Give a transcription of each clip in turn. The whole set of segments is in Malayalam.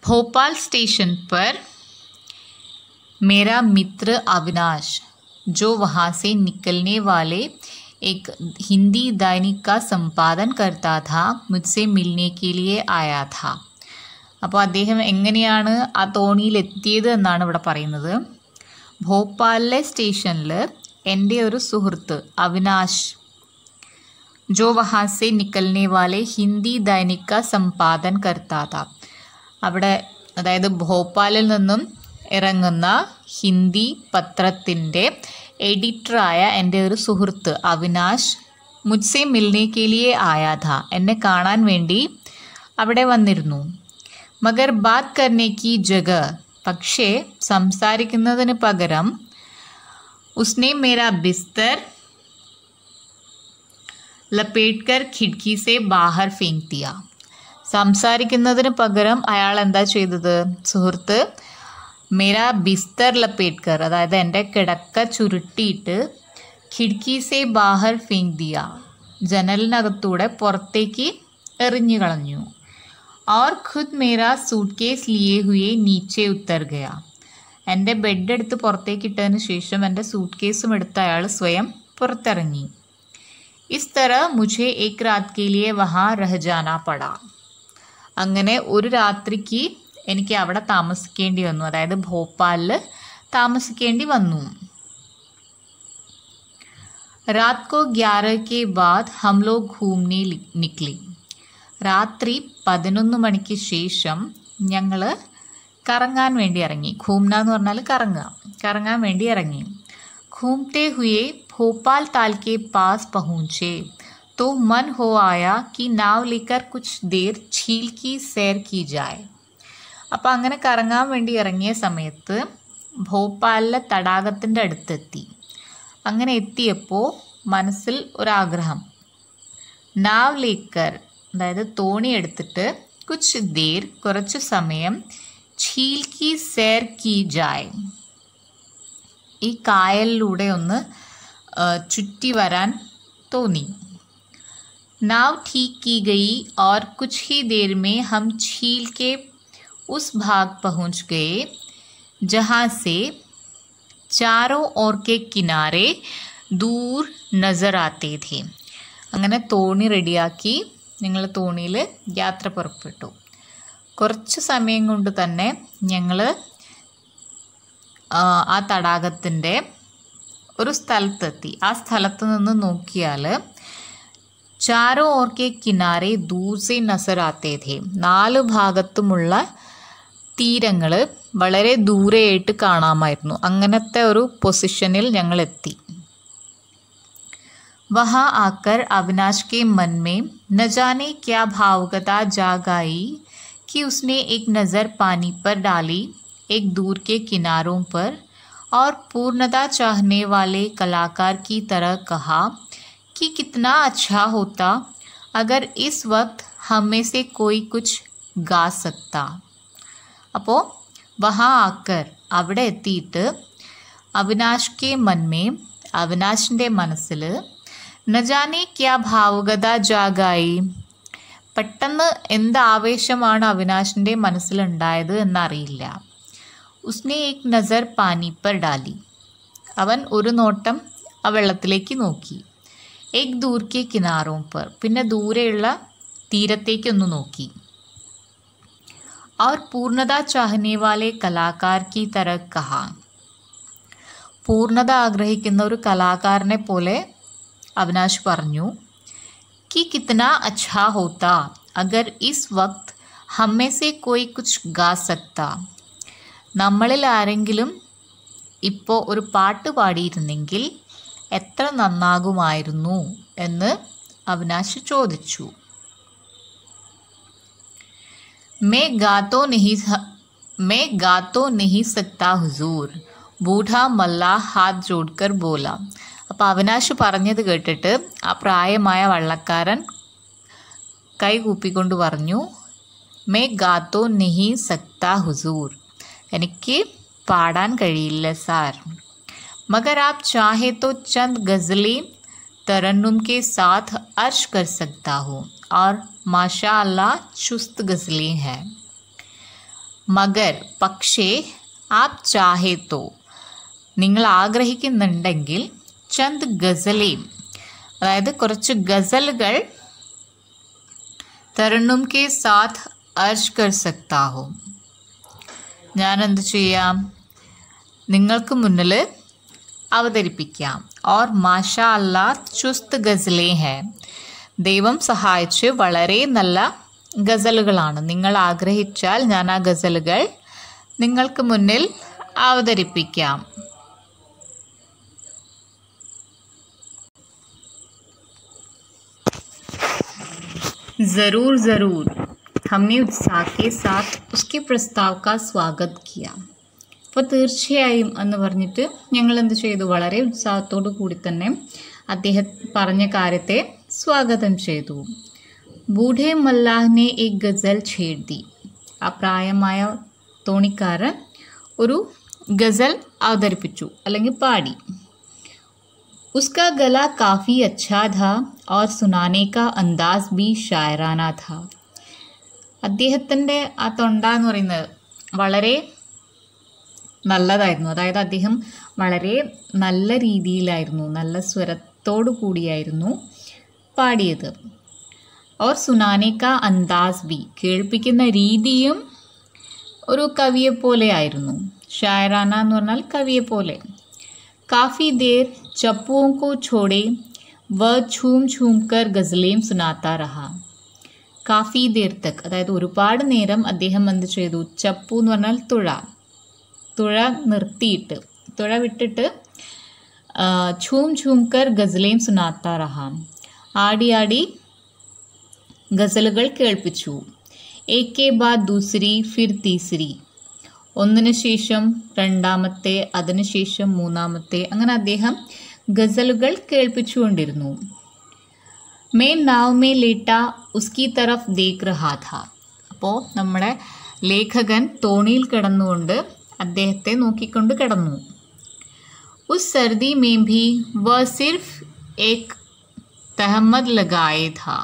भोपाल स्टेशन पर मेरा मित्र अविनाश जो वहाँ से निकलने वाले एक हिंदी दैनिक का संपादन करता था मुझसे मिलने के लिए आया था അപ്പോൾ അദ്ദേഹം എങ്ങനെയാണ് ആ തോണിയിൽ എത്തിയത് എന്നാണ് ഇവിടെ പറയുന്നത് ഭോപ്പാലിലെ സ്റ്റേഷനിൽ എൻ്റെ ഒരു സുഹൃത്ത് അവിനാശ് जो वहाँ से निकलने वाले ഹിന്ദി ദൈനിക സമ്പാദൻ കർത്താത അവിടെ അതായത് ഭോപ്പാലിൽ നിന്നും ഇറങ്ങുന്ന ഹിന്ദി പത്രത്തിൻ്റെ എഡിറ്ററായ എൻ്റെ ഒരു സുഹൃത്ത് അവിനാശ് മുജ്സെ മിൽനെ കെ ലിയെ ആയാ ഥ എന്നെ കാണാൻ വേണ്ടി അവിടെ വന്നിരുന്നു മഗർ ബാത് കർനെ കി ജഗ പക്ഷേ സംസാരിക്കുന്നതിന് പകരം ഉസ്നെ മേരാ ബിസ്തർ ലപേട്കർ ഖിഡ്കി സെ ബാഹർ ഫേങ്ക് ദിയ സംസാരിക്കുന്നതിന് പകരം അയാൾ എന്താ ചെയ്തത് സുഹൃത്ത് മേരാ ബിസ്തർ ലപേട്കർ അതായത് എൻ്റെ കിടക്ക ചുരുട്ടിയിട്ട് ഖിഡ്കി സെ ബാഹർ ഫേങ്ക് ദിയ ജനലിനകത്തൂടെ പുറത്തേക്ക് എറിഞ്ഞു കളഞ്ഞു और खुद मेरा सूटकेस लिए हुए नीचे ഉത്തർ ഗയ എൻ്റെ ബെഡ് എടുത്ത് പുറത്തേക്ക് ഇട്ടതിന് ശേഷം എൻ്റെ സൂട്ട് കേസും എടുത്ത് അയാൾ സ്വയം പുറത്തിറങ്ങി ഇസ് തര മുझे एक रात के लिए वहाँ रह जाना पड़ा അങ്ങനെ ഒരു രാത്രിക്ക് എനിക്ക് അവിടെ താമസിക്കേണ്ടി വന്നു അതായത് ഭോപ്പാലിൽ താമസിക്കേണ്ടി വന്നു रात को ग्यारह के बाद हम लोग घूमने लി- निकली രാത്രി പതിനൊന്ന് മണിക്ക് ശേഷം ഞങ്ങൾ കറങ്ങാൻ വേണ്ടി ഇറങ്ങി ഘൂംന എന്ന് പറഞ്ഞാൽ കറങ്ങുക കറങ്ങാൻ വേണ്ടി ഇറങ്ങി घूमते हुए भोपाल ताल के पास पहुँचे तो मन हो आया कि नाव लेकर कुछ देर झील की सैर की जाए അപ്പം അങ്ങനെ കറങ്ങാൻ വേണ്ടി ഇറങ്ങിയ സമയത്ത് ഭോപ്പാലിലെ തടാകത്തിൻ്റെ അടുത്തെത്തി അങ്ങനെ എത്തിയപ്പോൾ മനസ്സിൽ ഒരാഗ്രഹം നാവ് ലേക്കർ അതായത് തോണി എടുത്തിട്ട് കുച്ച് ദേർ കുറച്ച് സമയം ഝീൽ കി സേർ കി ജായ് ഈ കായലിലൂടെ ഒന്ന് ആ, ചുറ്റി വരാൻ തോന്നി नाव ठीक की गई और कुछ ही देर में हम झील के उस भाग पहुंच गए जहां से चारों ओर के किनारे दूर नज़र आते थे അങ്ങനെ തോണി റെഡിയാക്കി ഞങ്ങൾ തോണിയിൽ യാത്ര പുറപ്പെട്ടു കുറച്ച് സമയം കൊണ്ട് തന്നെ ഞങ്ങൾ ആ തടാകത്തിൻ്റെ ഒരു സ്ഥലത്തെത്തി ആ സ്ഥലത്ത് നിന്ന് നോക്കിയാൽ ചാരോ ഓർ കെ കിനാരെ ദൂർ സെ നസർ ആത്തേ ഥേ നാല് ഭാഗത്തുമുള്ള തീരങ്ങൾ വളരെ ദൂരെയായിട്ട് കാണാമായിരുന്നു അങ്ങനത്തെ ഒരു പൊസിഷനിൽ ഞങ്ങൾ എത്തി वहाँ आकर अविनाश के मन में न जाने क्या भावुकता जाग आई कि उसने एक नज़र पानी पर डाली एक दूर के किनारों पर और पूर्णता चाहने वाले कलाकार की तरह कहा कि कितना अच्छा होता अगर इस वक्त हम में से कोई कुछ गा सकता അപ്പോൾ വഹാ ആക്കർ അവിടെ എത്തിയിട്ട് അവിനാഷ് കെ മന്മേ അവിനാശിൻ്റെ മനസ്സിൽ നജാനെ ക്യാ ഭാവുകത ജാഗായി പെട്ടെന്ന് എന്ത് ആവേശമാണ് അവിനാശിൻ്റെ മനസ്സിലുണ്ടായത് എന്നറിയില്ല ഉസ്നെ ഏക് നസർ പാനി പർ ഡാലി അവൻ ഒരു നോട്ടം ആ വെള്ളത്തിലേക്ക് നോക്കി ഏക് ദൂർ കെ കിനാറോം പർ പിന്നെ ദൂരെയുള്ള തീരത്തേക്കൊന്ന് നോക്കി और पूर्णता चाहने वाले कलाकार की तरह कहा പൂർണ്ണത ആഗ്രഹിക്കുന്ന ഒരു കലാകാരനെ പോലെ അവിനാശ് പറഞ്ഞു कि कितना अच्छा होता अगर इस वक्त हमें से कोई कुछ गा सकता നമ്മളിൽ ആരെങ്കിലും ഇപ്പോൾ ഒരു പാട്ട് പാടിയിരുന്നെങ്കിൽ എത്ര നന്നാകുമായിരുന്നു എന്ന് അവിനാശ് ചോദിച്ചു मैं गा तो नहीं स- मैं गा तो नहीं सकता हुजूर ബൂഢ മല്ല ഹാത്ത് ജോഡ്കർ ബോല അപ്പോൾ അവിനാശ് പറഞ്ഞത് കേട്ടിട്ട് ആ പ്രായമായ വള്ളക്കാരൻ കൈ കൂപ്പിക്കൊണ്ട് പറഞ്ഞു മേ ഗാത്തോ നെഹി സക്ത ഹുസൂർ എനിക്ക് പാടാൻ കഴിയില്ല സാർ मगर आप चाहे तो चंद गज़लें तरन्नुम के साथ अर्श कर सकता हूँ और माशा अल्लाह चुस्त गज़लें हैं മഗർ പക്ഷേ ആപ് ചാഹേ തോ നിങ്ങൾ ആഗ്രഹിക്കുന്നുണ്ടെങ്കിൽ ചന്ദ് ഗസലേം അതായത് കുറച്ച് ഗസലുകൾ തരുണും കെ സാത്ത് അർജ് കർ സക്താ ഹോ ഞാൻ എന്ത് ചെയ്യാം നിങ്ങൾക്ക് മുന്നിൽ അവതരിപ്പിക്കാം ഓർ മാഷാ അല്ലാ ചുസ്ത് ഗസലേ ഹേ ദൈവം സഹായിച്ച് വളരെ നല്ല ഗസലുകളാണ് നിങ്ങൾ ആഗ്രഹിച്ചാൽ ഞാൻ ആ ഗസലുകൾ നിങ്ങൾക്ക് മുന്നിൽ അവതരിപ്പിക്കാം ज़रूर ज़रूर हमने उत्साह के साथ उसके प्रस्ताव का स्वागत किया അപ്പോൾ തീർച്ചയായും എന്ന് പറഞ്ഞിട്ട് ഞങ്ങൾ എന്ത് ചെയ്തു വളരെ ഉത്സാഹത്തോടു കൂടി തന്നെ അദ്ദേഹം പറഞ്ഞ കാര്യത്തെ സ്വാഗതം ചെയ്തു ബൂഢെ മല്ലാഹിനെ എ ഗസൽ ഛേഡി ആ പ്രായമായ തോണിക്കാരൻ ഒരു ഗസൽ അവതരിപ്പിച്ചു അല്ലെങ്കിൽ പാടി उसका गला काफ़ी अच्छा था और सुनाने का अंदाज भी शायराना था അദ്ദേഹത്തിൻ്റെ ആ തൊണ്ട എന്ന് പറയുന്നത് വളരെ നല്ലതായിരുന്നു അതായത് അദ്ദേഹം വളരെ നല്ല രീതിയിലായിരുന്നു നല്ല സ്വരത്തോടു കൂടിയായിരുന്നു പാടിയത് ഓർ സുനാനേക്ക അന്താസ് ബി കേൾപ്പിക്കുന്ന രീതിയും ഒരു കവിയെ പോലെ ആയിരുന്നു ഷായറാന എന്ന് പറഞ്ഞാൽ കവിയെ പോലെ काफ़ी देर चप्पुओं को छोड़े वह छूम छूम कर ഗസലേം സുനാത്ത റഹ കാഫി ദേർ തക് അതായത് ഒരുപാട് നേരം അദ്ദേഹം എന്ത് ചെയ്തു ചപ്പു എന്ന് പറഞ്ഞാൽ തുഴ തുഴ നിർത്തിയിട്ട് തുഴ വിട്ടിട്ട് ആ, ഛൂം ഛൂം കർ ഗസലേം സുനാത്ത റഹ ആടി ആടി ഗസലുകൾ കേൾപ്പിച്ചു ഏക്കെ ബാദ് ദൂസരി ഫിർ തീസരി ഒന്നിന് ശേഷം രണ്ടാമത്തെ അതിനുശേഷം മൂന്നാമത്തെ അങ്ങനെ അദ്ദേഹം ഗസലുകൾ കേൾപ്പിച്ചുകൊണ്ടിരുന്നു മേ നാവ് മേ ലേട്ട ഉസ്കി തറഫ് ദേഖ് റഹാ ഥ അപ്പോൾ നമ്മുടെ ലേഖകൻ തോണിയിൽ കിടന്നുകൊണ്ട് അദ്ദേഹത്തെ നോക്കിക്കൊണ്ട് കിടന്നു ഉസ് സർദി മേ ഭി വ സിർഫ് ഏക് തഹമ്മദ് ലഗായേ ഥാ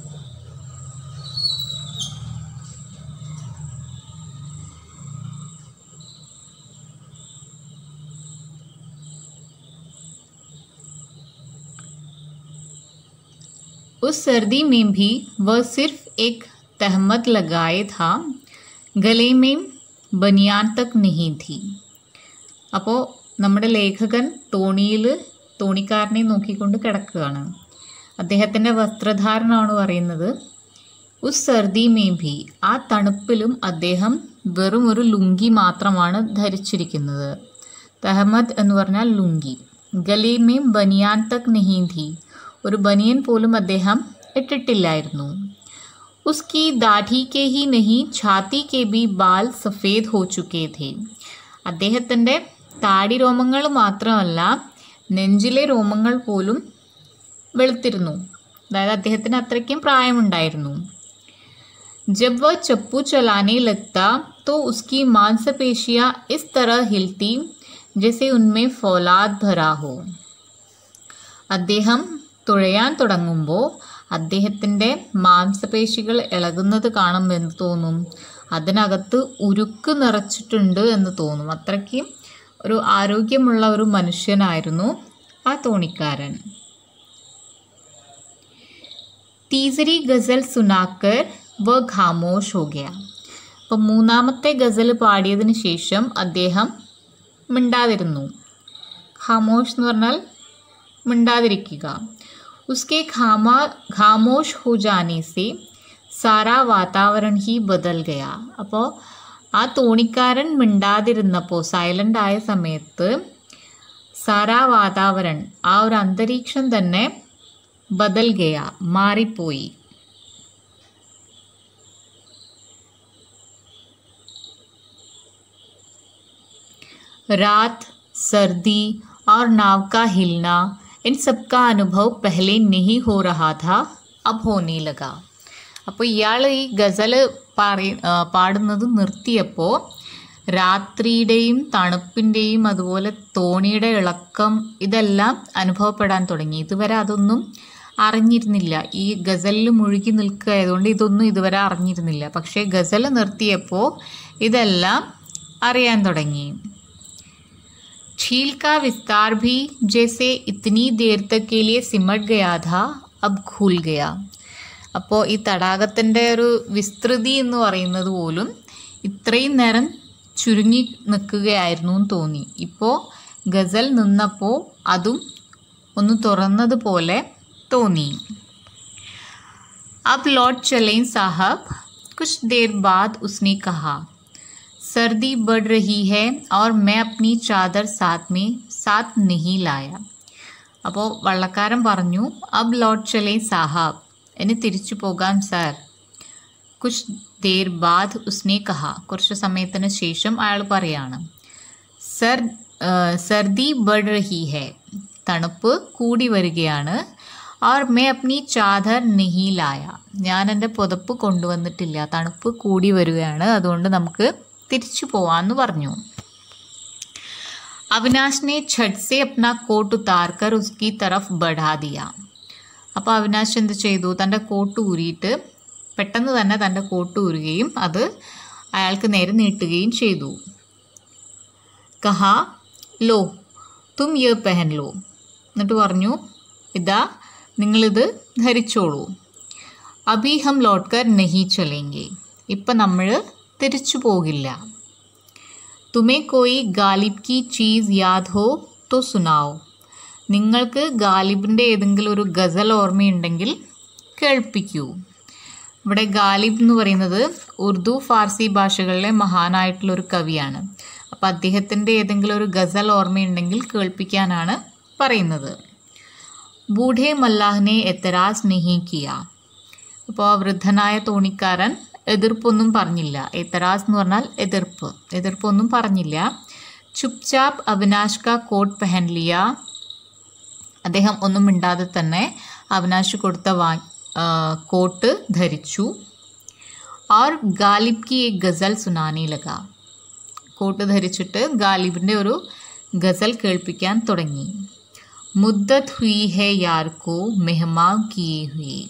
उस सर्दी में भी वह सिर्फ एक तहमद लगाए था गले में ബനിയാൻ തക് नहीं थी അപ്പോൾ നമ്മുടെ ലേഖകൻ തോണിയിൽ തോണിക്കാരനെ നോക്കിക്കൊണ്ട് കിടക്കുകയാണ് അദ്ദേഹത്തിൻ്റെ വസ്ത്രധാരണമാണ് പറയുന്നത് ഉസ് സർദി മേ ഭി ആ തണുപ്പിലും അദ്ദേഹം വെറും ഒരു ലുങ്കി മാത്രമാണ് ധരിച്ചിരിക്കുന്നത് തഹമദ് എന്ന് പറഞ്ഞാൽ ലുങ്കി ഗലി മേം ബനിയാൻ തക് നഹീം ഥി ഒരു ബനിയൻ പോലും അദ്ദേഹം ഇട്ടിട്ടില്ലായിരുന്നു उसकी दाढ़ी के ही नहीं छाती के भी बाल सफ़ेद हो चुके थे അദ്ദേഹത്തിൻ്റെ താടി രോമങ്ങൾ മാത്രമല്ല നെഞ്ചിലെ രോമങ്ങൾ പോലും വെളുത്തിരുന്നു അതായത് അദ്ദേഹത്തിന് അത്രയ്ക്കും പ്രായമുണ്ടായിരുന്നു जब वह चप्पू चलाने लगता तो उसकी मांसपेशियां इस तरह हिलती जैसे उनमें फौलाद भरा हो അദ്ദേഹം തുഴയാൻ തുടങ്ങുമ്പോൾ അദ്ദേഹത്തിൻ്റെ മാംസപേശികൾ ഇളകുന്നത് കാണുമ്പോൾ എന്ത് തോന്നും അതിനകത്ത് ഉരുക്ക് നിറച്ചിട്ടുണ്ട് എന്ന് തോന്നും അത്രയ്ക്കും ഒരു ആരോഗ്യമുള്ള ഒരു മനുഷ്യനായിരുന്നു ആ തോണിക്കാരൻ തീസരി ഗസൽ സുനാക്കർ വ ഖാമോഷ് ഹോ ഗയ അപ്പം മൂന്നാമത്തെ ഗസൽ പാടിയതിന് ശേഷം അദ്ദേഹം മിണ്ടാതിരുന്നു ഖാമോഷ് എന്ന് പറഞ്ഞാൽ മിണ്ടാതിരിക്കുക उसके खामा खामोश हो जाने से സാരാ വാതാവരൺ ഹി ബദൽ ഗയ അപ്പോൾ ആ തോണിക്കാരൻ മിണ്ടാതിരുന്നപ്പോൾ സൈലൻ്റ് ആയ സമയത്ത് സാരാ വാതാവരൺ ആ ഒരു അന്തരീക്ഷം തന്നെ ബദൽ ഗയ മാറിപ്പോയി रात सर्दी और नाव का हिलना इन सब का अनुभव पहले नहीं हो रहा था अब होने लगा അപ്പോൾ ഇയാൾ ഈ ഗസൽ പാടി ആ, പാടുന്നത് നിർത്തിയപ്പോൾ രാത്രിയുടെയും തണുപ്പിൻ്റെയും അതുപോലെ തോണിയുടെ ഇളക്കം ഇതെല്ലാം അനുഭവപ്പെടാൻ തുടങ്ങി ഇതുവരെ അതൊന്നും അറിഞ്ഞിരുന്നില്ല ഈ ഗസലിൽ മുഴുകി നിൽക്കുക ആയതുകൊണ്ട് ഇതൊന്നും ഇതുവരെ അറിഞ്ഞിരുന്നില്ല പക്ഷേ ഗസൽ നിർത്തിയപ്പോൾ ഇതെല്ലാം അറിയാൻ തുടങ്ങി झील का विस्तार भी जैसे इतनी देर तक के लिए सिमट गया था अब खुल गया അപ്പോൾ ഈ തടാകത്തിൻ്റെ ഒരു വിസ്തൃതി എന്ന് പറയുന്നത് പോലും ഇത്രയും നേരം ചുരുങ്ങി നിൽക്കുകയായിരുന്നു എന്ന് തോന്നി ഇപ്പോൾ ഗസൽ നിന്നപ്പോൾ അതും ഒന്ന് തുറന്നതുപോലെ തോന്നി अब लौट चलें साहब कुछ देर बाद उसने कहा सर्दी बढ़ रही है और मैं अपनी चादर साथ में साथ नहीं लाया അപ്പോൾ വള്ളക്കാരൻ പറഞ്ഞു അബ് ലോട്ട് ചലേ സാഹാബ് എന്നെ തിരിച്ചു പോകാം സാർ കുച്ച് ദേർ ബാദ് ഉസ്നെ കഹ കുറച്ച് സമയത്തിന് ശേഷം അയാൾ പറയാണ് സർ സർദി ബഡ് റഹി ഹെ തണുപ്പ് കൂടി വരികയാണ് और मैं अपनी ചാദർ നഹി ലായ ഞാൻ എൻ്റെ പുതപ്പ് കൊണ്ടുവന്നിട്ടില്ല തണുപ്പ് കൂടി വരികയാണ് അതുകൊണ്ട് നമുക്ക് തിരിച്ചു പോവാന്ന് പറഞ്ഞു അവിനാശ് ने छट से अपना कोट उतार कर उसकी तरफ बढ़ा दिया അപ്പോൾ അവിനാശ് എന്ത് ചെയ്തു തൻ്റെ കോട്ട് ഊരിയിട്ട് പെട്ടെന്ന് തന്നെ തൻ്റെ കോട്ട് ഊരുകയും അത് അയാൾക്ക് നേരെ നീട്ടുകയും ചെയ്തു കഹാ ലോ തും യേ പെഹൻ ലോ എന്നിട്ട് പറഞ്ഞു ഇതാ നിങ്ങളിത് ധരിച്ചോളൂ അബി ഹം ലോട്ട്കർ നഹി ചലേങ്കെ ഇപ്പം നമ്മൾ തിരിച്ചു പോകില്ല തുമേ കോയി ഗാലിബ് കി ചീസ് യാദ് ഹോ തോ സുനാओ നിങ്ങൾക്ക് ഗാലിബിൻ്റെ ഏതെങ്കിലും ഒരു ഗസൽ ഓർമ്മയുണ്ടെങ്കിൽ കേൾപ്പിക്കൂ ഇവിടെ ഗാലിബ് എന്ന് പറയുന്നത് ഉറുദു ഫാർസി ഭാഷകളിലെ മഹാനായിട്ടുള്ള ഒരു കവിയാണ് അപ്പോൾ അദ്ദേഹത്തിൻ്റെ ഏതെങ്കിലും ഒരു ഗസൽ ഓർമ്മയുണ്ടെങ്കിൽ കേൾപ്പിക്കാനാണ് പറയുന്നത് ബൂഢെ മല്ലാഹിനെ എത്തരാസ് നെഹി കിയ അപ്പോൾ വൃദ്ധനായ തോണിക്കാരൻ എതിർപ്പൊന്നും പറഞ്ഞില്ല എത്തരാസ് എന്ന് പറഞ്ഞാൽ എതിർപ്പ് എതിർപ്പൊന്നും പറഞ്ഞില്ല ചുപ്ചാപ്പ് അവിനാശ് കാ കോട്ട് പെഹൻ ലിയ അദ്ദേഹം ഒന്നും മിണ്ടാതെ തന്നെ അവിനാശ് കൊടുത്ത വാ ആ, കോട്ട് ധരിച്ചു और ഗാലിബ് की एक ഗസൽ സുനാനെ ലഗ കോട്ട് ധരിച്ചിട്ട് ഗാലിബിൻ്റെ ഒരു ഗസൽ കേൾപ്പിക്കാൻ തുടങ്ങി മുദ്ദത്ത് ഹുയി ഹെ യാർക്കോ മെഹമാ കിയെ ഹുയെ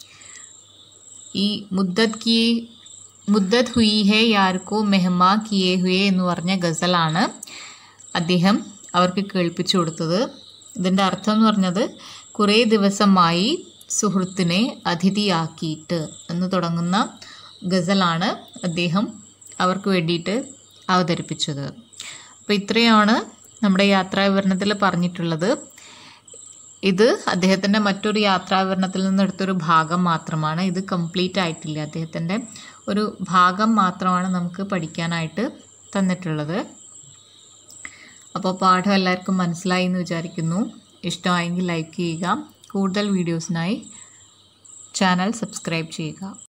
ഈ മുദ്ദത്ത് കി മുദ്ദത്ത് ഹുയി ഹെ യാർക്കോ മെഹമാ കിയെ ഹുയെ എന്ന് പറഞ്ഞ ഗസലാണ് അദ്ദേഹം അവർക്ക് കേൾപ്പിച്ചു കൊടുത്തത് ഇതിൻ്റെ അർത്ഥം എന്ന് പറഞ്ഞത് കുറേ ദിവസമായി സുഹൃത്തിനെ അതിഥിയാക്കിയിട്ട് എന്ന് തുടങ്ങുന്ന ഗസലാണ് അദ്ദേഹം അവർക്ക് വേണ്ടിയിട്ട് അവതരിപ്പിച്ചത് അപ്പോൾ ഇത്രയാണ് നമ്മുടെ യാത്രാ വിവരണത്തിൽ പറഞ്ഞിട്ടുള്ളത് ഇത് അദ്ദേഹത്തിൻ്റെ മറ്റൊരു യാത്രാ വിവരണത്തിൽ നിന്ന് എടുത്തൊരു ഭാഗം മാത്രമാണ് ഇത് കംപ്ലീറ്റ് ആയിട്ടില്ല അദ്ദേഹത്തിൻ്റെ ഒരു ഭാഗം മാത്രമാണ് നമുക്ക് പഠിക്കാനായിട്ട് തന്നിട്ടുള്ളത് അപ്പോൾ പാഠം എല്ലാവർക്കും മനസ്സിലായി എന്ന് വിചാരിക്കുന്നു ഇഷ്ടമായെങ്കിൽ ലൈക്ക് ചെയ്യുക കൂടുതൽ വീഡിയോസിനായി ചാനൽ സബ്സ്ക്രൈബ് ചെയ്യുക